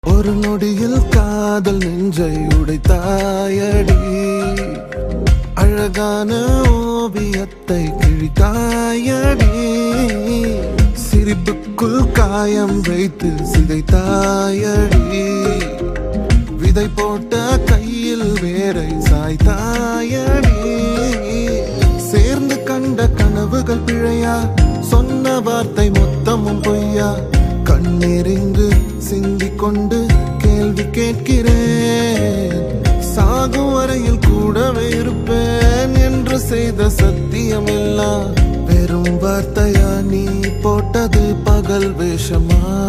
ஒரு நொடியில் காதல் நெஞ்சை உடைத்தாயடி அழகான ஓவியத்தை கிழித்தாயடி சிரிப்புக்குள் காயம் வைத்து சிதைத்தாயடி விதை போட்ட கையில் வேரை சாய்த்தாயடி சேர்ந்து கண்ட கனவுகள் பிழையா சொன்ன வார்த்தை மொத்தமும் பொய்யா கண்ணெறிந்து சிந்திக் கொண்டு கேள்வி கேட்கிறேன் சாகும் வரையில் கூடவே இருப்பேன் என்று செய்த சத்தியம் எல்லாம் வெறும் வார்த்தையா நீ போட்டது பகல் வேஷமா